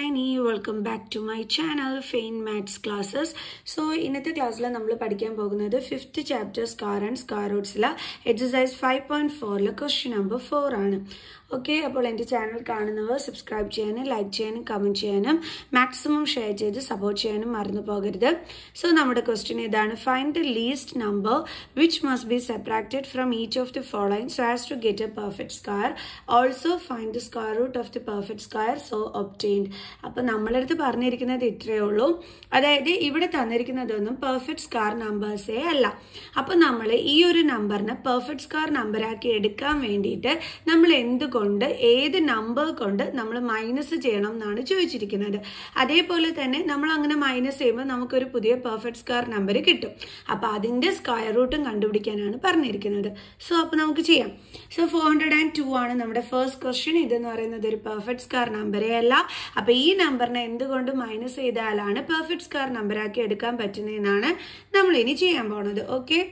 Shiny welcome back to my channel fine maths classes so ഇന്നത്തെ ക്ലാസ്സിൽ നമ്മൾ പഠിക്കാൻ പോകുന്നത് fifth chapter square and square റൂട്ട്സിലെ എക്സസൈസ് ഫൈവ് പോയിന്റ് ഫോറിലെ ക്വസ്റ്റ്യൻ നമ്പർ ഫോർ ആണ് ഓക്കെ അപ്പോൾ എൻ്റെ ചാനൽ കാണുന്നവർ സബ്സ്ക്രൈബ് ചെയ്യാനും ലൈക്ക് ചെയ്യാനും കമൻറ്റ് ചെയ്യാനും മാക്സിമം ഷെയർ ചെയ്ത് സപ്പോർട്ട് ചെയ്യാനും മറന്നു പോകരുത് സോ നമ്മുടെ ക്വസ്റ്റ്യൻ ഇതാണ് find the least number which must be separated from each of the following so as to get a perfect square also find the square root of the perfect square so obtained അപ്പോൾ നമ്മളടുത്ത് പറഞ്ഞിരിക്കുന്നത് ഇത്രയേ ഉള്ളൂ അതായത് ഇവിടെ തന്നിരിക്കുന്നതൊന്നും perfect scar നമ്പേഴ്സേ അല്ല അപ്പോൾ നമ്മൾ ഈ ഒരു നമ്പറിനെ പെർഫെക്റ്റ് സ്കാർ നമ്പറാക്കി എടുക്കാൻ വേണ്ടിയിട്ട് നമ്മൾ എന്തുകൊണ്ട് ഏത് നമ്പർ കൊണ്ട് നമ്മൾ മൈനസ് ചെയ്യണം എന്നാണ് ചോദിച്ചിരിക്കുന്നത് അതേപോലെ തന്നെ നമ്മൾ അങ്ങനെ മൈനസ് ചെയ്യുമ്പോൾ നമുക്കൊരു പുതിയ പെർഫെക്റ്റ് സ്ക്വയർ നമ്പർ കിട്ടും അപ്പോൾ അതിൻ്റെ സ്ക്വയർ റൂട്ടും കണ്ടുപിടിക്കാനാണ് പറഞ്ഞിരിക്കുന്നത് സോ അപ്പോൾ നമുക്ക് ചെയ്യാം so four hundred and two ആണ് നമ്മുടെ ഫസ്റ്റ് ക്വസ്റ്റ്യൻ ഇതെന്ന് പറയുന്നത് ഒരു പെർഫെക്റ്റ് സ്ക്വയർ നമ്പറേ അല്ല അപ്പോൾ ഈ നമ്പറിനെ എന്തുകൊണ്ട് മൈനസ് ചെയ്താലാണ് പെർഫെക്റ്റ് സ്ക്വയർ നമ്പറാക്കി എടുക്കാൻ പറ്റുന്നതെന്നാണ് നമ്മൾ ഇനി ചെയ്യാൻ പോണത് ഓക്കെ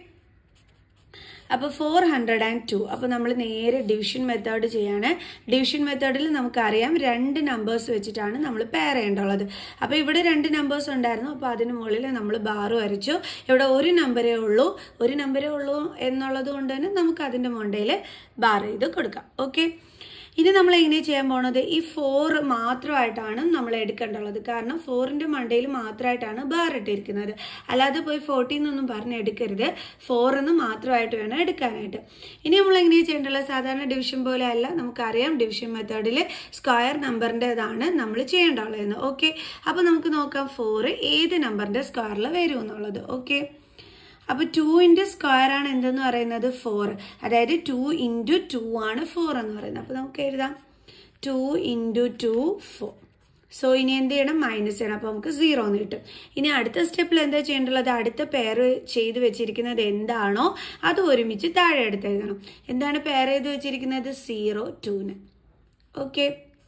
അപ്പോൾ ഫോർ ഹൺഡ്രഡ് ആൻഡ് ടു അപ്പോൾ നമ്മൾ നേരെ ഡിവിഷൻ മെത്തേഡ് ചെയ്യാണ് ഡിവിഷൻ മെത്തേഡിൽ നമുക്കറിയാം രണ്ട് നമ്പേഴ്സ് വെച്ചിട്ടാണ് നമ്മൾ പെയർ ചെയ്യേണ്ടുള്ളത് അപ്പോൾ ഇവിടെ രണ്ട് നമ്പേഴ്സ് ഉണ്ടായിരുന്നു അപ്പോൾ അതിന് മുകളിൽ നമ്മൾ ബാറ് വരച്ചു ഇവിടെ ഒരു നമ്പരേ ഉള്ളൂ ഒരു നമ്പരേ ഉള്ളൂ എന്നുള്ളത് കൊണ്ട് തന്നെ നമുക്ക് അതിൻ്റെ മണ്ടയിൽ ബാർ ചെയ്ത് കൊടുക്കാം ഓക്കെ ഇനി നമ്മൾ എങ്ങനെ ചെയ്യാൻ പോണത് ഈ ഫോർ മാത്രമായിട്ടാണ് നമ്മൾ എടുക്കേണ്ടുള്ളത് കാരണം ഫോറിന്റെ മണ്ടയിൽ മാത്രമായിട്ടാണ് ബാർ ഇട്ടിരിക്കുന്നത് അല്ലാതെ പോയി ഫോർട്ടീൻ എന്നൊന്നും പറഞ്ഞ് എടുക്കരുത് ഫോർ എന്ന് മാത്രമായിട്ട് വേണം എടുക്കാനായിട്ട് ഇനി നമ്മൾ എങ്ങനെയാണ് ചെയ്യേണ്ടത് സാധാരണ ഡിവിഷൻ പോലെ അല്ല നമുക്കറിയാം ഡിവിഷൻ മെത്തേഡിൽ സ്ക്വയർ നമ്പറിൻ്റെതാണ് നമ്മൾ ചെയ്യേണ്ടുള്ളതെന്ന് ഓക്കെ അപ്പോൾ നമുക്ക് നോക്കാം ഫോർ ഏത് നമ്പറിന്റെ സ്ക്വയറിൽ വരും എന്നുള്ളത് ഓക്കെ അപ്പൊ ടുവിന്റെ സ്ക്വയർ ആണ് എന്തെന്ന് പറയുന്നത് ഫോർ അതായത് ടു ഇൻറ്റു ടു ആണ് ഫോർ എന്ന് പറയുന്നത് അപ്പൊ നമുക്ക് എഴുതാം two into two four so ഇനി എന്ത് ചെയ്യണം മൈനസ് ചെയ്യണം അപ്പോൾ നമുക്ക് സീറോ എന്ന് കിട്ടും ഇനി അടുത്ത സ്റ്റെപ്പിൽ എന്താ ചെയ്യേണ്ടത് അടുത്ത പെയർ ചെയ്ത് വെച്ചിരിക്കുന്നത് എന്താണോ അത് ഒരുമിച്ച് താഴെ എടുത്ത് എഴുതണം എന്താണ് പെയർ ചെയ്ത് വെച്ചിരിക്കുന്നത് സീറോ ടൂന് ഓക്കെ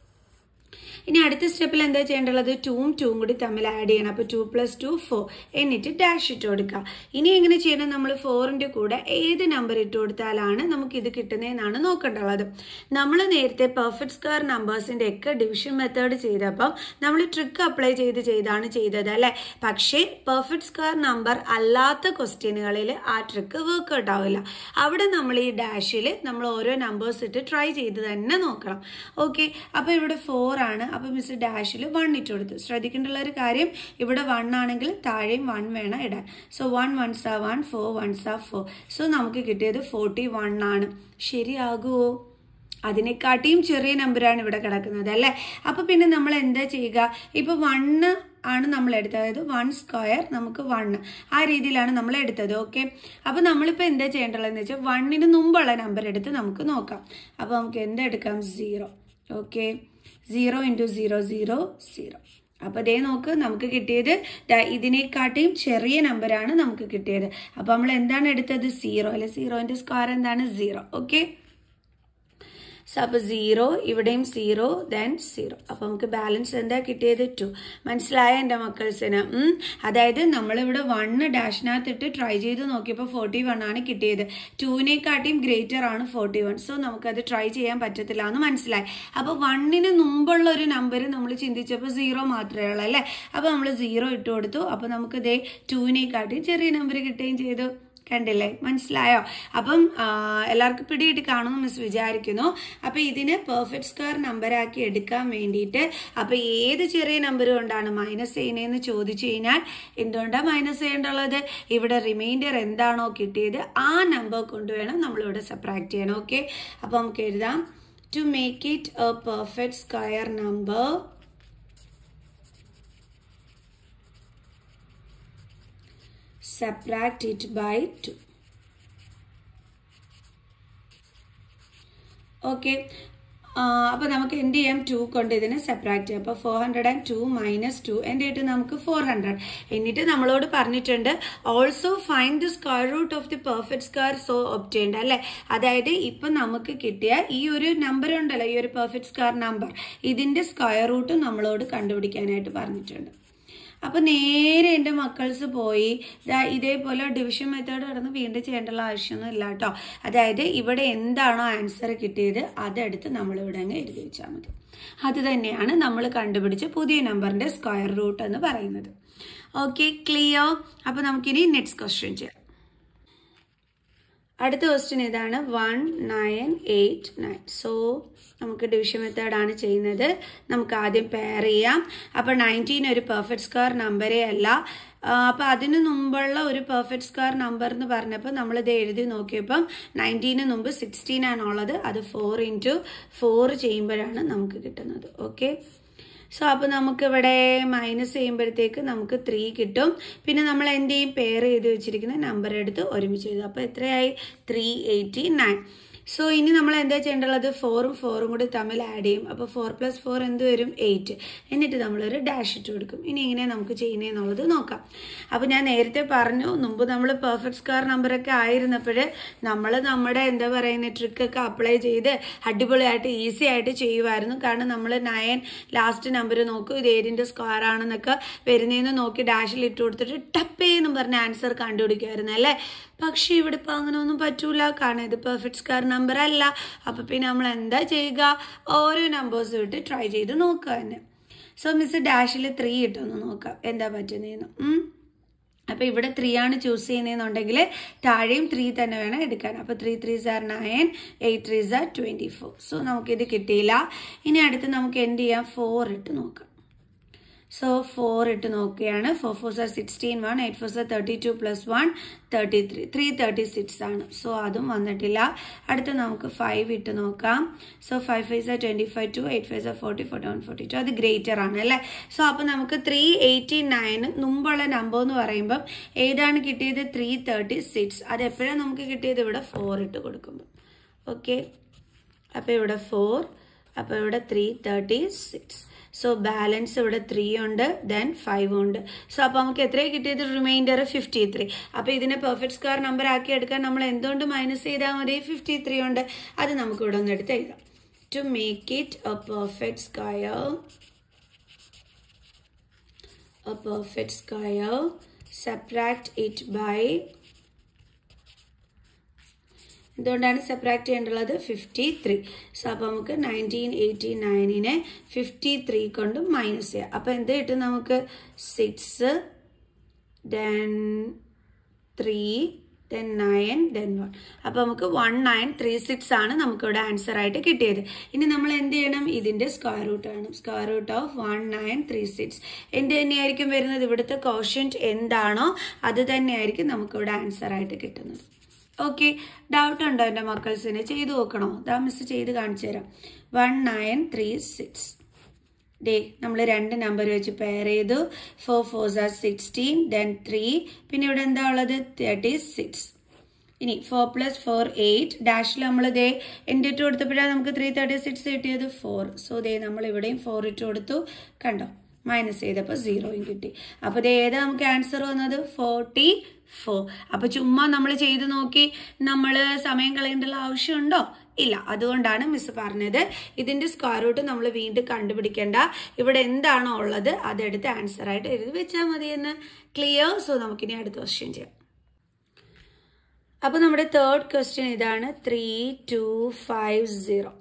ഇനി അടുത്ത സ്റ്റെപ്പിൽ എന്താ ചെയ്യേണ്ടത് ടൂവും ടൂവും കൂടി തമ്മിൽ ആഡ് ചെയ്യണം അപ്പോൾ ടു പ്ലസ് ടു ഫോർ എന്നിട്ട് ഡാഷ് ഇട്ട് കൊടുക്കുക ഇനി എങ്ങനെ ചെയ്യണം നമ്മൾ ഫോറിൻ്റെ കൂടെ ഏത് നമ്പർ ഇട്ട് കൊടുത്താലാണ് നമുക്ക് ഇത് കിട്ടുന്നതെന്നാണ് നോക്കേണ്ടത് നമ്മൾ നേരത്തെ പെർഫെക്റ്റ് സ്ക്വയർ നമ്പേഴ്സിൻ്റെ ഒക്കെ ഡിവിഷൻ മെത്തേഡ് ചെയ്തപ്പോൾ നമ്മൾ ട്രിക്ക് അപ്ലൈ ചെയ്ത് ചെയ്താണ് ചെയ്തത് അല്ലേ പക്ഷേ പെർഫെക്റ്റ് സ്ക്വയർ നമ്പർ അല്ലാത്ത ക്വസ്റ്റ്യനുകളിൽ ആ ട്രിക്ക് വർക്ക്ഔട്ട് ആവില്ല അവിടെ നമ്മൾ ഈ ഡാഷിൽ നമ്മൾ ഓരോ നമ്പേഴ്സ് ഇട്ട് ട്രൈ ചെയ്ത് തന്നെ നോക്കണം ഓക്കെ അപ്പോൾ ഇവിടെ ഫോർ ആണ് അപ്പോൾ മിസ് ഡാഷിൽ വൺ ഇട്ട് കൊടുത്തു ശ്രദ്ധിക്കേണ്ടുള്ള ഒരു കാര്യം ഇവിടെ വൺ ആണെങ്കിൽ താഴെയും വൺ വേണം ഇടാൻ സോ വൺ വൺസ് ആ വൺ ഫോർ വൺസ് ആ ഫോർ സോ നമുക്ക് കിട്ടിയത് ഫോർട്ടി വൺ ആണ് ശരിയാകുമോ അതിനെക്കാട്ടിയും ചെറിയ നമ്പറാണ് ഇവിടെ കിടക്കുന്നത് അല്ലേ അപ്പൊ പിന്നെ നമ്മൾ എന്താ ചെയ്യുക ഇപ്പൊ വണ്ണ് ആണ് നമ്മൾ എടുത്തത് അതായത് വൺ സ്ക്വയർ നമുക്ക് വൺ ആ രീതിയിലാണ് നമ്മൾ എടുത്തത് ഓക്കെ അപ്പൊ നമ്മളിപ്പോൾ എന്താ ചെയ്യേണ്ടതെന്ന് വെച്ചാൽ വണ്ണിന് മുമ്പുള്ള നമ്പർ എടുത്ത് നമുക്ക് നോക്കാം അപ്പൊ നമുക്ക് എന്താ എടുക്കാം zero okay zero into zero zero zero അപ്പോൾ അതേ നോക്ക് നമുക്ക് കിട്ടിയത് ഇതിനെക്കാട്ടിയും ചെറിയ നമ്പറാണ് നമുക്ക് കിട്ടിയത് അപ്പോൾ നമ്മൾ എന്താണ് എടുത്തത് സീറോ അല്ലെ സീറോൻ്റെ സ്ക്വയർ എന്താണ് സീറോ ഓക്കെ സോ അപ്പോൾ സീറോ ഇവിടെയും സീറോ ദെൻ സീറോ അപ്പോൾ നമുക്ക് ബാലൻസ് എന്താ കിട്ടിയത് ടു മനസ്സിലായ എൻ്റെ മക്കൾസിന് അതായത് നമ്മളിവിടെ വണ്ണ് ഡാഷിനകത്തിട്ട് ട്രൈ ചെയ്ത് നോക്കിയപ്പോൾ ഫോർട്ടി വൺ ആണ് കിട്ടിയത് ടുവിനെക്കാട്ടിയും ഗ്രേറ്റർ ആണ് ഫോർട്ടി വൺ സോ നമുക്കത് ട്രൈ ചെയ്യാൻ പറ്റത്തില്ല എന്ന് മനസ്സിലായി അപ്പോൾ വണ്ണിന് മുമ്പുള്ള ഒരു നമ്പർ നമ്മൾ ചിന്തിച്ചപ്പോൾ സീറോ മാത്രമേ ഉള്ളൂ അല്ലേ അപ്പോൾ നമ്മൾ സീറോ ഇട്ട് കൊടുത്തു അപ്പോൾ നമുക്ക് ഇതേ ടുവിനെക്കാട്ടിയും ചെറിയ നമ്പർ കിട്ടുകയും ചെയ്തു കണ്ടില്ലേ മനസ്സിലായോ അപ്പം എല്ലാവർക്കും പിടിയിട്ട് കാണുമെന്ന് മിസ് വിചാരിക്കുന്നു അപ്പൊ ഇതിനെ പെർഫെക്റ്റ് സ്ക്വയർ നമ്പർ ആക്കി എടുക്കാൻ വേണ്ടിയിട്ട് അപ്പൊ ഏത് ചെറിയ നമ്പർ കൊണ്ടാണ് മൈനസ് ചെയ്യുന്നതെന്ന് ചോദിച്ചു കഴിഞ്ഞാൽ എന്തുകൊണ്ടാണ് മൈനസ് ചെയ്യേണ്ടുള്ളത് ഇവിടെ റിമൈൻഡർ എന്താണോ കിട്ടിയത് ആ നമ്പർ കൊണ്ടുവേണം നമ്മളിവിടെ സബ്ട്രാക്ട് ചെയ്യണം ഓക്കെ അപ്പൊ നമുക്ക് എഴുതാം to make it a perfect square number subtract it by 2 okay അപ്പോൾ നമുക്ക് എന്ത് ചെയ്യാം ടു കൊണ്ട് ഇതിനെ സെപ്പറേറ്റ് ചെയ്യാം അപ്പോൾ four hundred and two minus two എന്ത് കിട്ടും നമുക്ക് ഫോർ ഹൺഡ്രഡ് എന്നിട്ട് നമ്മളോട് പറഞ്ഞിട്ടുണ്ട് also find the square root of the perfect square so obtained അല്ലേ അതായത് ഇപ്പം നമുക്ക് കിട്ടിയ ഈ ഒരു നമ്പർ ഉണ്ടല്ലോ ഈ ഒരു പെർഫെക്റ്റ് സ്ക്വയർ നമ്പർ ഇതിന്റെ സ്ക്വയർ റൂട്ട് നമ്മളോട് കണ്ടുപിടിക്കാനായിട്ട് പറഞ്ഞിട്ടുണ്ട് അപ്പൊ നേരെ എൻ്റെ മക്കൾസ് പോയി ദാ ഇതേപോലെ ഡിവിഷൻ മെത്തേഡ് കടന്ന് വീണ്ടും ചെയ്യേണ്ടുള്ള ആവശ്യമൊന്നും ഇല്ല കേട്ടോ അതായത് ഇവിടെ എന്താണോ ആൻസർ കിട്ടിയത് അതെടുത്ത് നമ്മൾ ഇവിടെ അങ്ങ് എഴുതി വെച്ചാൽ മതി അത് തന്നെയാണ് നമ്മൾ കണ്ടുപിടിച്ച പുതിയ നമ്പറിന്റെ സ്ക്വയർ റൂട്ട് എന്ന് പറയുന്നത് ഓക്കെ ക്ലിയർ അപ്പൊ നമുക്കിനി നെക്സ്റ്റ് ക്വസ്റ്റ്യൻ ചെയ്യാം അടുത്ത ക്വസ്റ്റ്യൻ ഇതാണ് one nine eight nine so നമുക്ക് ഡിവിഷൻ മെത്തേഡാണ് ചെയ്യുന്നത് നമുക്ക് ആദ്യം പെയർ ചെയ്യാം അപ്പോൾ നയൻറ്റീൻ ഒരു പെർഫെക്റ്റ് സ്ക്വയർ നമ്പറേ അല്ല അപ്പോൾ അതിന് മുമ്പുള്ള ഒരു പെർഫെക്റ്റ് സ്ക്വയർ നമ്പർ എന്ന് പറഞ്ഞപ്പോൾ നമ്മളിത് എഴുതി നോക്കിയപ്പം നയൻറ്റീന് മുമ്പ് സിക്സ്റ്റീൻ ആണുള്ളത് അത് ഫോർ ഇൻറ്റു ഫോർ ചെയ്യുമ്പോഴാണ് നമുക്ക് കിട്ടുന്നത് ഓക്കെ സോ അപ്പോൾ നമുക്കിവിടെ മൈനസ് ചെയ്യുമ്പോഴത്തേക്ക് നമുക്ക് ത്രീ കിട്ടും പിന്നെ നമ്മൾ എന്ത് ചെയ്യും പെയർ ചെയ്ത് വെച്ചിരിക്കുന്ന നമ്പർ എടുത്ത് ഒരുമിച്ച് എഴുതും അപ്പോൾ എത്രയായി ത്രീ എയ്റ്റി നയൻ സോ ഇനി നമ്മൾ എന്താ ചെയ്യേണ്ടത് ഫോറും ഫോറും കൂടി തമ്മിൽ ആഡ് ചെയ്യും അപ്പോൾ ഫോർ പ്ലസ് ഫോർ എന്ത് വരും എയ്റ്റ് എന്നിട്ട് നമ്മളൊരു ഡാഷ് ഇട്ട് കൊടുക്കും ഇനി എങ്ങനെ നമുക്ക് ചെയ്യുന്നതെന്നുള്ളത് നോക്കാം അപ്പോൾ ഞാൻ നേരത്തെ പറഞ്ഞു മുമ്പ് നമ്മൾ പെർഫെക്റ്റ് സ്ക്വയർ നമ്പറൊക്കെ ആയിരുന്നപ്പോൾ നമ്മൾ നമ്മുടെ എന്താ പറയുന്ന ട്രിക്കൊക്കെ അപ്ലൈ ചെയ്ത് അടിപൊളിയായിട്ട് ഈസി ആയിട്ട് ചെയ്യുമായിരുന്നു കാരണം നമ്മൾ നയൻ ലാസ്റ്റ് നമ്പർ നോക്കും ഇത് ഏതിൻ്റെ സ്ക്വയർ ആണെന്നൊക്കെ വരുന്നതെന്ന് നോക്കി ഡാഷിൽ ഇട്ട് കൊടുത്തിട്ട് ടപ്പേന്നും പറഞ്ഞ ആൻസർ കണ്ടുപിടിക്കുമായിരുന്നു അല്ലേ പക്ഷേ ഇവിടെ ഇപ്പം അങ്ങനെ ഒന്നും പറ്റൂല കാരണം ഇത് പെർഫെക്റ്റ് സ്ക്വയർ നമ്പർ അല്ല അപ്പം പിന്നെ നമ്മൾ എന്താ ചെയ്യുക ഓരോ നമ്പേഴ്സും ഇട്ട് ട്രൈ ചെയ്ത് നോക്കുക തന്നെ സോ മിസ് ഡാഷിൽ ത്രീ ഇട്ടൊന്ന് നോക്കാം എന്താ പറ്റുന്നതെന്ന് അപ്പോൾ ഇവിടെ ത്രീ ആണ് ചൂസ് ചെയ്യുന്നതെന്നുണ്ടെങ്കിൽ താഴെയും ത്രീ തന്നെ വേണം എടുക്കാൻ അപ്പോൾ ത്രീ ത്രീ സാർ നയൻ എയ്റ്റ് ത്രീ സാർ ട്വൻറ്റി ഫോർ സോ നമുക്കിത് കിട്ടിയില്ല ഇനി അടുത്ത് നമുക്ക് എന്ത് ചെയ്യാം ഫോർ ഇട്ട് നോക്കാം സോ ഫോർ ഇട്ട് നോക്കുകയാണ് ഫോർ ഫോർ സാർ സിക്സ്റ്റീൻ വൺ എയ്റ്റ് ഫോർ സാർ thirty two plus one thirty three three thirty six ആണ് സോ അതും വന്നിട്ടില്ല അടുത്ത് നമുക്ക് ഫൈവ് ഇട്ട് നോക്കാം സോ ഫൈവ് ഫൈവ് സാർ twenty five two eight five സാർ forty forty one forty two അത് ഗ്രേറ്റർ ആണ് അല്ലേ സോ അപ്പോൾ നമുക്ക് ത്രീ എയ്റ്റി നയൻ മുമ്പുള്ള നമ്പർ എന്ന് പറയുമ്പം ഏതാണ് കിട്ടിയത് ത്രീ തേർട്ടി സിക്സ് അത് എപ്പോഴാണ് നമുക്ക് കിട്ടിയത് ഇവിടെ ഫോർ ഇട്ട് കൊടുക്കുമ്പോൾ ഓക്കെ അപ്പോൾ ഇവിടെ ഫോർ അപ്പോൾ ഇവിടെ three thirty six so balance ഇവിടെ ത്രീ ഉണ്ട് ദെൻ ഫൈവ് ഉണ്ട് സോ അപ്പോൾ നമുക്ക് എത്രയാണ് കിട്ടിയത് റിമൈൻഡർ ഫിഫ്റ്റി ത്രീ അപ്പോൾ ഇതിനെ പെർഫെക്റ്റ് സ്ക്വയർ നമ്പർ ആക്കി എടുക്കാൻ നമ്മൾ എന്തുകൊണ്ട് മൈനസ് ചെയ്താൽ മതി ഫിഫ്റ്റി ത്രീ ഉണ്ട് അത് നമുക്ക് ഇവിടെ ഒന്ന് എടുത്ത് എഴുതാം to make it a perfect square a perfect square separate it by എന്തുകൊണ്ടാണ് സെപ്പറേറ്റ് ചെയ്യേണ്ടുള്ളത് ഫിഫ്റ്റി ത്രീ സോ അപ്പോൾ നമുക്ക് നയൻറ്റീൻ എയ്റ്റി നയനിനെ ഫിഫ്റ്റി ത്രീ കൊണ്ട് മൈനസ് ചെയ്യാം അപ്പോൾ എന്ത് കിട്ടും നമുക്ക് six then three then nine then one അപ്പോൾ നമുക്ക് വൺ നയൻ ത്രീ സിക്സ് ആണ് നമുക്കിവിടെ ആൻസർ ആയിട്ട് കിട്ടിയത് ഇനി നമ്മൾ എന്ത് ചെയ്യണം ഇതിൻ്റെ സ്ക്വയർ റൂട്ട് ആണ് square root of one nine three six എന്ത് തന്നെയായിരിക്കും വരുന്നത് ഇവിടുത്തെ കോഷ്യൻറ്റ് എന്താണോ അത് തന്നെയായിരിക്കും നമുക്കിവിടെ ആൻസർ ആയിട്ട് കിട്ടുന്നത് ഓക്കെ ഡൗട്ട് ഉണ്ടോ എൻ്റെ മക്കൾസിന് ചെയ്തു നോക്കണോ ദാ മിസ് ചെയ്ത് കാണിച്ചു തരാം വൺ നയൻ ത്രീ സിക്സ് ഡേ നമ്മൾ രണ്ട് നമ്പർ വെച്ച് പെയർ ചെയ്തു ഫോർ ഫോർ സാർ സിക്സ്റ്റീൻ ദെൻ ത്രീ പിന്നെ ഇവിടെ എന്താ ഉള്ളത് തേർട്ടി സിക്സ് ഇനി ഫോർ പ്ലസ് ഫോർ എയ്റ്റ് ഡാഷിൽ നമ്മൾ ദേ എൻ്റെ ഇട്ട് കൊടുത്തപ്പോഴാണ് നമുക്ക് ത്രീ തേർട്ടി സിക്സ് കിട്ടിയത് ഫോർ സോ ദേ നമ്മൾ ഇവിടെയും ഫോർ ഇട്ട് കൊടുത്തു കണ്ടോ മൈനസ് ചെയ്തപ്പോൾ സീറോയും കിട്ടി അപ്പോൾ ഇത് ഏതാ നമുക്ക് ആൻസർ വന്നത് ഫോർട്ടി ഫോർ അപ്പോൾ ചുമ്മാ നമ്മൾ ചെയ്ത് നോക്കി നമ്മൾ സമയം കളയേണ്ടുള്ള ആവശ്യമുണ്ടോ ഇല്ല അതുകൊണ്ടാണ് മിസ് പറഞ്ഞത് ഇതിന്റെ സ്ക്വയർ റൂട്ട് നമ്മൾ വീണ്ടും കണ്ടുപിടിക്കേണ്ട ഇവിടെ എന്താണോ ഉള്ളത് അതെടുത്ത് ആൻസർ ആയിട്ട് എഴുതി വെച്ചാൽ മതിയെന്ന് ക്ലിയർ സോ നമുക്കിനി അടുത്ത ക്വസ്റ്റ്യൻ ചെയ്യാം അപ്പോൾ നമ്മുടെ തേർഡ് ക്വസ്റ്റ്യൻ ഇതാണ് three two five zero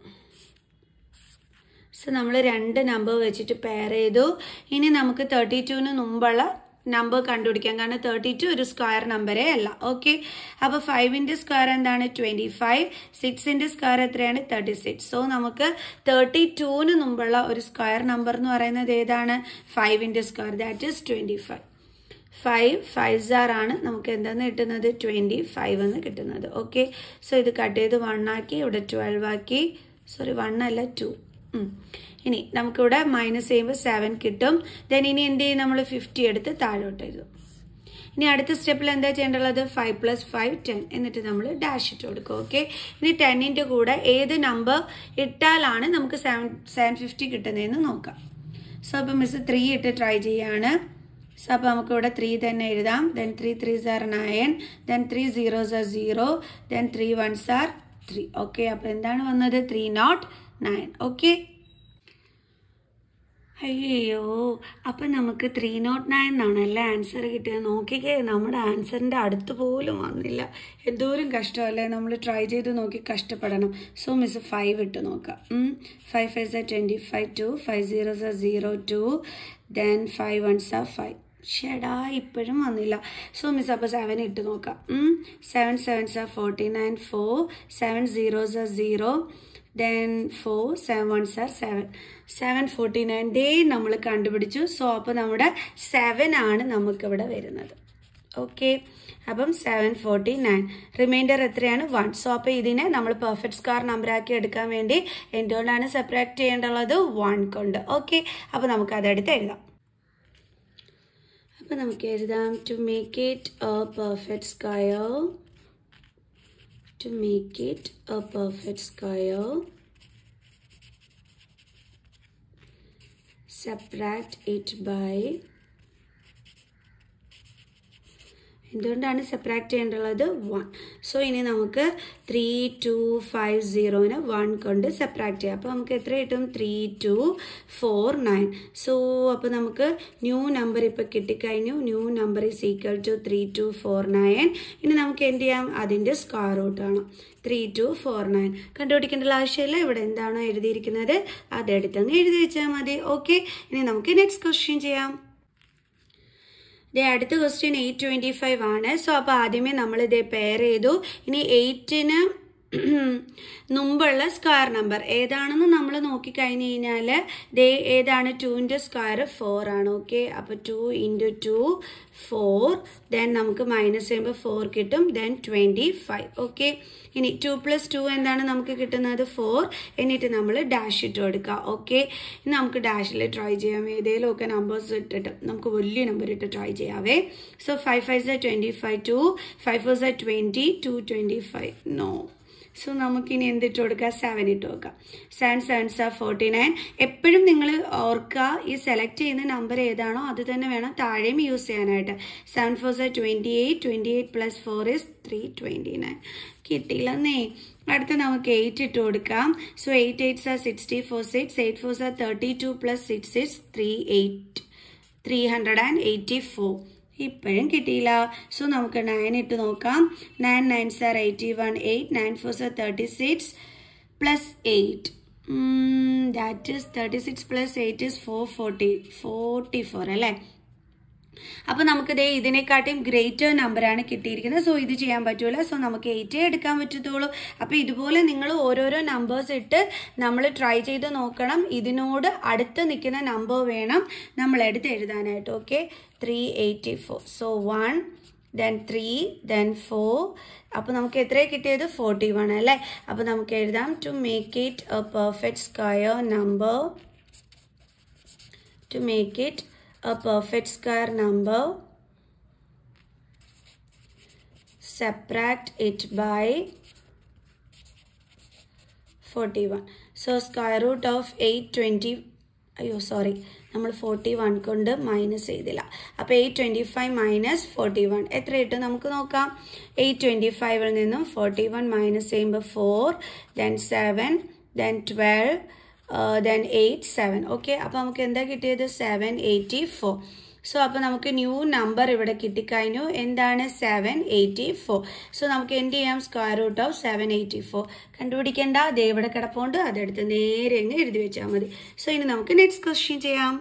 so നമ്മൾ രണ്ട് നമ്പർ വെച്ചിട്ട് പെയർ ചെയ്തു ഇനി നമുക്ക് തേർട്ടി ടുവിന് മുമ്പുള്ള നമ്പർ കണ്ടുപിടിക്കാം കാരണം തേർട്ടി ടു ഒരു സ്ക്വയർ നമ്പറേ അല്ല ഓക്കെ അപ്പോൾ ഫൈവിൻ്റെ സ്ക്വയർ എന്താണ് ട്വൻറ്റി ഫൈവ് സിക്സിൻ്റെ സ്ക്വയർ എത്രയാണ് തേർട്ടി സിക്സ് സോ നമുക്ക് തേർട്ടി ടുവിന് മുമ്പുള്ള ഒരു സ്ക്വയർ നമ്പർ എന്ന് പറയുന്നത് ഏതാണ് ഫൈവിൻ്റെ square that is twenty five five five സാർ ആണ് നമുക്ക് എന്താന്ന് കിട്ടുന്നത് ട്വൻറ്റി ഫൈവ് എന്ന് കിട്ടുന്നത് ഓക്കെ സോ ഇത് കട്ട് ചെയ്ത് വൺ ആക്കി ഇവിടെ ട്വൽവ് ആക്കി സോറി വൺ അല്ല ടു ഇനി നമുക്കിവിടെ മൈനസ് ചെയ്യുമ്പോൾ സെവൻ കിട്ടും ദെൻ ഇനി എന്ത് ചെയ്യും നമ്മൾ ഫിഫ്റ്റി എടുത്ത് താഴോട്ട് എഴുതും ഇനി അടുത്ത സ്റ്റെപ്പിൽ എന്താ ചെയ്യേണ്ടത് ഫൈവ് പ്ലസ് ഫൈവ് ടെൻ എന്നിട്ട് നമ്മൾ ഡാഷ് ഇട്ട് കൊടുക്കും ഓക്കെ ഇനി ടെന്നിൻ്റെ കൂടെ ഏത് നമ്പർ ഇട്ടാലാണ് നമുക്ക് സെവൻ സെവൻ ഫിഫ്റ്റി കിട്ടുന്നതെന്ന് നോക്കാം സോ അപ്പോൾ മിസ് ത്രീ ഇട്ട് ട്രൈ ചെയ്യാണ് സോ അപ്പോൾ നമുക്ക് ഇവിടെ ത്രീ തന്നെ എഴുതാം ദെൻ ത്രീ ത്രീ സാർ നയൻ ദെൻ ത്രീ സീറോ സാർ സീറോ ദെൻ ത്രീ വൺ സാർ ത്രീ ഓക്കെ അപ്പോൾ എന്താണ് വന്നത് ത്രീ നോട്ട് നയൻ ഓക്കെ അയ്യോ അപ്പം നമുക്ക് ത്രീ നോട്ട് നയൻ എന്നാണല്ലേ ആൻസർ കിട്ടിയത് നോക്കിക്കേ നമ്മുടെ ആൻസറിൻ്റെ അടുത്ത് പോലും വന്നില്ല എന്തോരം കഷ്ടമല്ലേ നമ്മൾ ട്രൈ ചെയ്ത് നോക്കി കഷ്ടപ്പെടണം സോ മിസ് ഫൈവ് ഇട്ട് നോക്കാം ഫൈവ് ഫൈവ് സാർ twenty five two five zero സാർ zero two then five one സാർ ഫൈവ് ഷെടാ ഇപ്പോഴും വന്നില്ല സോ മിസ് അപ്പോൾ സെവൻ ഇട്ട് നോക്കാം സെവൻ സെവൻ സാർ forty nine four seven zero സാർ zero then four seven one സാർ സെവൻ സെവൻ ഫോർട്ടി നയൻ ഡേ നമ്മൾ കണ്ടുപിടിച്ചു സോ അപ്പോൾ നമ്മുടെ സെവൻ ആണ് നമുക്കിവിടെ വരുന്നത് ഓക്കെ അപ്പം സെവൻ ഫോർട്ടി നയൻ റിമൈൻഡർ എത്രയാണ് വൺ സോ അപ്പോൾ ഇതിനെ നമ്മൾ പെർഫെക്റ്റ് സ്കാർ നമ്പർ ആക്കി എടുക്കാൻ വേണ്ടി എന്തുകൊണ്ടാണ് സെപ്പറേറ്റ് ചെയ്യേണ്ടുള്ളത് വൺ കൊണ്ട് ഓക്കെ അപ്പോൾ നമുക്ക് അതെടുത്ത് എഴുതാം അപ്പോൾ നമുക്ക് എഴുതാം to make it a perfect square to make it a perfect square subtract it by എന്തുകൊണ്ടാണ് സെപ്പറേറ്റ് ചെയ്യേണ്ടുള്ളത് വൺ സോ ഇനി നമുക്ക് ത്രീ ടു ഫൈവ് സീറോനെ വൺ കൊണ്ട് സെപ്പറേറ്റ് ചെയ്യാം അപ്പോൾ നമുക്ക് എത്ര കിട്ടും three two four nine so അപ്പോൾ നമുക്ക് ന്യൂ നമ്പർ ഇപ്പോൾ കിട്ടിക്കഴിഞ്ഞു new number is equal to three two four nine ഇനി നമുക്ക് എന്ത് ചെയ്യാം അതിൻ്റെ സ്ക്വയർ റൂട്ട് ആണ് ത്രീ ടു ഫോർ നയൻ കണ്ടുപിടിക്കേണ്ട ആവശ്യമില്ല ഇവിടെ എന്താണോ എഴുതിയിരിക്കുന്നത് അതെടുത്തങ്ങ് എഴുതി വെച്ചാൽ മതി ഓക്കെ ഇനി നമുക്ക് നെക്സ്റ്റ് ക്വസ്റ്റ്യൻ ചെയ്യാം ദേ അടുത്ത ക്വസ്റ്റ്യൻ എയ്റ്റ് ട്വൻറ്റി ഫൈവ് ആണ് സോ അപ്പോൾ ആദ്യമേ നമ്മൾ ഇതേ പെയർ ചെയ്തു ഇനി എയ്റ്റിന് മുമ്പുള്ള സ്ക്വയർ നമ്പർ ഏതാണെന്ന് നമ്മൾ നോക്കിക്കഴിഞ്ഞ് കഴിഞ്ഞാൽ ദേ ഏതാണ് ടുവിൻ്റെ സ്ക്വയർ ഫോർ ആണ് ഓക്കെ അപ്പോൾ two into two four then നമുക്ക് മൈനസ് ചെയ്യുമ്പോൾ ഫോർ കിട്ടും ദെൻ ട്വൻറ്റി ഫൈവ് ഓക്കെ ഇനി ടു പ്ലസ് ടു എന്താണ് നമുക്ക് കിട്ടുന്നത് ഫോർ എന്നിട്ട് നമ്മൾ ഡാഷ് ഇട്ട് കൊടുക്കുക ഓക്കെ ഇനി നമുക്ക് ഡാഷിൽ ട്രൈ ചെയ്യാം ഏതെങ്കിലുമൊക്കെ നമ്പേഴ്സ് ഇട്ടിട്ട് നമുക്ക് വലിയ നമ്പർ ഇട്ട് ട്രൈ ചെയ്യാവേ സോ ഫൈവ് ഫൈവ് സ twenty five two five four സ twenty two twenty five no so നമുക്കിനി എന്തിട്ട് കൊടുക്കാം സെവൻ ഇട്ട് വെക്കാം സെവൻ സെവൻ സാർ ഫോർട്ടി നയൻ എപ്പോഴും നിങ്ങൾ ഓർക്കുക ഈ സെലക്ട് ചെയ്യുന്ന നമ്പർ ഏതാണോ അത് തന്നെ വേണം താഴെയും യൂസ് ചെയ്യാനായിട്ട് സെവൻ ഫോർ സാർ twenty eight twenty eight plus four is three twenty nine കിട്ടിയില്ലെന്നേ അടുത്ത നമുക്ക് എയ്റ്റ് ഇട്ട് കൊടുക്കാം സോ എയ്റ്റ് എയ്റ്റ് സാർ sixty four six eight four സാർ thirty two plus six six three eight three hundred and eighty four ഇപ്പോഴും കിട്ടിയില്ല so നമുക്ക് നയൻ ഇട്ട് നോക്കാം നയൻ നയൻ സാർ eighty one eight nine four സാർ thirty six plus eight that is thirty six plus eight is four forty forty four അല്ലേ അപ്പോൾ നമുക്ക് ദേ ഇതിനെക്കാട്ടിയും ഗ്രേറ്റർ നമ്പറാണ് കിട്ടിയിരിക്കുന്നത് സോ ഇത് ചെയ്യാൻ പറ്റൂല സോ നമുക്ക് എയ്റ്റേ എടുക്കാൻ പറ്റത്തുള്ളൂ അപ്പോൾ ഇതുപോലെ നിങ്ങൾ ഓരോരോ നമ്പേഴ്സ് ഇട്ട് നമ്മൾ ട്രൈ ചെയ്ത് നോക്കണം ഇതിനോട് അടുത്ത് നിൽക്കുന്ന നമ്പർ വേണം നമ്മൾ എടുത്ത് എഴുതാനായിട്ട് okay three eighty four so one then three then four അപ്പോൾ നമുക്ക് എത്രയാണ് കിട്ടിയത് ഫോർട്ടി വൺ അല്ലേ അപ്പോൾ നമുക്ക് എഴുതാം to make it a perfect square number to make it a perfect square number subtract it by 41 so square root of 820 അയ്യോ sorry നമ്മൾ ഫോർട്ടി വൺ കൊണ്ട് മൈനസ് ചെയ്തില്ല അപ്പോൾ eight twenty five minus forty one എത്ര കിട്ടും നമുക്ക് നോക്കാം eight twenty ഫൈവിൽ നിന്നും ഫോർട്ടി വൺ മൈനസ് ചെയ്യുമ്പോൾ four then seven then twelve then eight seven okay അപ്പോൾ നമുക്ക് എന്താ കിട്ടിയത് സെവൻ എയ്റ്റി ഫോർ സോ അപ്പോൾ നമുക്ക് ന്യൂ നമ്പർ ഇവിടെ കിട്ടിക്കഴിഞ്ഞു എന്താണ് സെവൻ എയ്റ്റി ഫോർ സോ നമുക്ക് എന്ത് ചെയ്യാം square root of seven eighty four കണ്ടുപിടിക്കേണ്ട അതേ ഇവിടെ കിടപ്പുണ്ട് അതെടുത്ത് നേരെ അങ്ങ് എഴുതി വെച്ചാൽ മതി സോ ഇനി നമുക്ക് നെക്സ്റ്റ് ക്വസ്റ്റ്യൻ ചെയ്യാം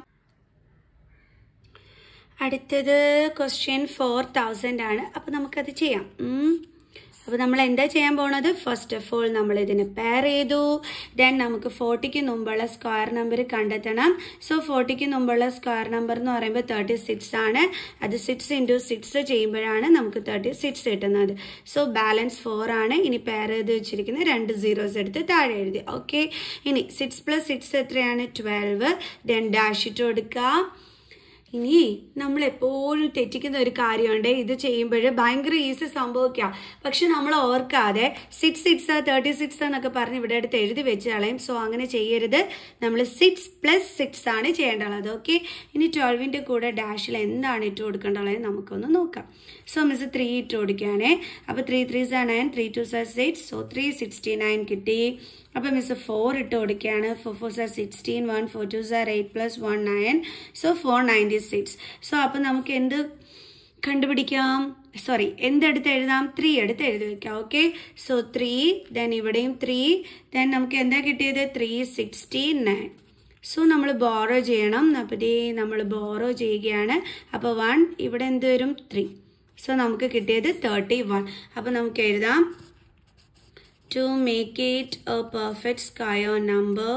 അടുത്തത് ക്വസ്റ്റ്യൻ ഫോർ തൗസൻഡ് ആണ് അപ്പോൾ നമുക്കത് ചെയ്യാം അപ്പോൾ നമ്മൾ എന്താ ചെയ്യാൻ പോണത് ഫസ്റ്റ് ഓഫ് ഓൾ നമ്മൾ ഇതിനെ പെയർ ചെയ്തു ദെൻ നമുക്ക് ഫോർട്ടിക്ക് മുമ്പുള്ള സ്ക്വയർ നമ്പർ കണ്ടെത്തണം സോ ഫോർട്ടിക്ക് മുമ്പുള്ള സ്ക്വയർ നമ്പർ എന്ന് പറയുമ്പോൾ തേർട്ടി സിക്സ് ആണ് അത് സിക്സ് ഇൻറ്റു സിക്സ് ചെയ്യുമ്പോഴാണ് നമുക്ക് തേർട്ടി സിക്സ് കിട്ടുന്നത് സോ ബാലൻസ് ഫോർ ആണ് ഇനി പെയർ ചെയ്ത് വെച്ചിരിക്കുന്ന രണ്ട് സീറോസ് എടുത്ത് താഴെ എഴുതി ഓക്കെ ഇനി സിക്സ് പ്ലസ് സിക്സ് എത്രയാണ് ട്വൽവ് ദെൻ ഡാഷ് ഇട്ട് കൊടുക്കുക ഇനി നമ്മൾ എപ്പോഴും തെറ്റിക്കുന്ന ഒരു കാര്യമുണ്ട് ഇത് ചെയ്യുമ്പോൾ ഭയങ്കര ഈസി സംഭവിക്കാം പക്ഷെ നമ്മൾ ഓർക്കാതെ സിക്സ് സിക്സ് തേർട്ടി സിക്സ് എന്നൊക്കെ പറഞ്ഞ് ഇവിടെ അടുത്ത് എഴുതി വെച്ച് കളയും സോ അങ്ങനെ ചെയ്യരുത് നമ്മൾ സിക്സ് പ്ലസ് സിക്സ് ആണ് ചെയ്യേണ്ടത് ഓക്കെ ഇനി ട്വൽവിൻ്റെ കൂടെ ഡാഷിൽ എന്താണ് ഇട്ട് കൊടുക്കേണ്ടത് നമുക്കൊന്ന് നോക്കാം സോ മിസ് ത്രീ ഇട്ട് കൊടുക്കുകയാണേ അപ്പോൾ ത്രീ ത്രീ സാർ നയൻ ത്രീ ടു സാർ six so three sixty nine കിട്ടി അപ്പം മിസ് ഫോർ ഇട്ട് കൊടുക്കുകയാണ് ഫോർ ഫോർ സാർ സിക്സ്റ്റീൻ വൺ ഫോർ ടു സാർ eight plus one nine so four ninety six so അപ്പം നമുക്ക് എന്ത് കണ്ടുപിടിക്കാം സോറി എന്തെടുത്ത് എഴുതാം ത്രീ എടുത്ത് എഴുതി വെക്കാം ഓക്കെ സോ ത്രീ ദെൻ ഇവിടെയും ത്രീ ദെൻ നമുക്ക് എന്താ കിട്ടിയത് ത്രീ സിക്സ്റ്റി നയൻ സോ നമ്മൾ ബോറോ ചെയ്യണം അപ്പോൾ ഇതേ നമ്മൾ ബോറോ ചെയ്യുകയാണ് അപ്പോൾ വൺ ഇവിടെ എന്ത് വരും ത്രീ സോ നമുക്ക് കിട്ടിയത് തേർട്ടി വൺ അപ്പോൾ നമുക്ക് എഴുതാം to make it a perfect square number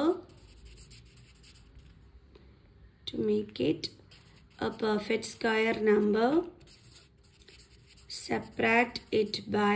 to make it a perfect square number subtract it by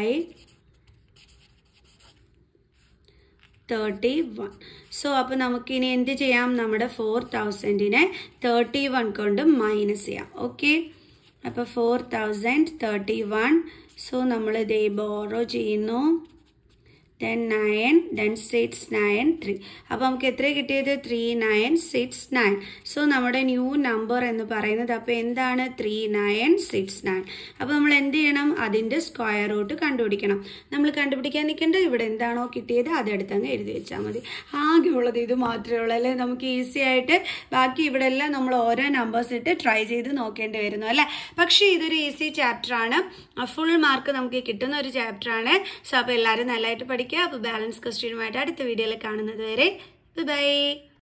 31 so അപ്പോൾ നമുക്കിനി എന്ത് ചെയ്യാം നമ്മുടെ ഫോർ തൗസൻഡിനെ തേർട്ടി വൺ കൊണ്ട് മൈനസ് ചെയ്യാം ഓക്കെ അപ്പോൾ four thousand thirty one so നമ്മൾ ഇതേ ബോറോ ചെയ്യുന്നു then nine then six nine three അപ്പോൾ നമുക്ക് എത്ര കിട്ടിയത് three nine six nine so നമ്മുടെ ന്യൂ നമ്പർ എന്ന് പറയുന്നത് അപ്പോൾ എന്താണ് ത്രീ നയൻ സിക്സ് നയൻ അപ്പോൾ നമ്മൾ എന്ത് ചെയ്യണം അതിൻ്റെ സ്ക്വയർ റൂട്ട് കണ്ടുപിടിക്കണം നമ്മൾ കണ്ടുപിടിക്കാൻ നിൽക്കേണ്ടത് ഇവിടെ എന്താണോ കിട്ടിയത് അതെടുത്ത് അങ്ങ് എഴുതി വെച്ചാൽ മതി ആകെയുള്ളത് ഇത് മാത്രമേ ഉള്ളൂ അല്ലേ നമുക്ക് ഈസി ആയിട്ട് ബാക്കി ഇവിടെ എല്ലാം നമ്മൾ ഓരോ നമ്പേഴ്സ് ഇട്ട് ട്രൈ ചെയ്ത് നോക്കേണ്ടി വരുന്നു അല്ലേ പക്ഷേ ഇതൊരു ഈസി ചാപ്റ്റർ ആണ് ഫുൾ മാർക്ക് നമുക്ക് കിട്ടുന്ന ഒരു ചാപ്റ്റർ ആണ് സോ അപ്പോൾ എല്ലാവരും നല്ലതായിട്ട് പഠിക്കുക അപ്പോൾ ബാലൻസ് ക്വസ്റ്റ്യനുമായിട്ട് അടുത്ത വീഡിയോയിൽ കാണുന്നത് വരെ ബൈ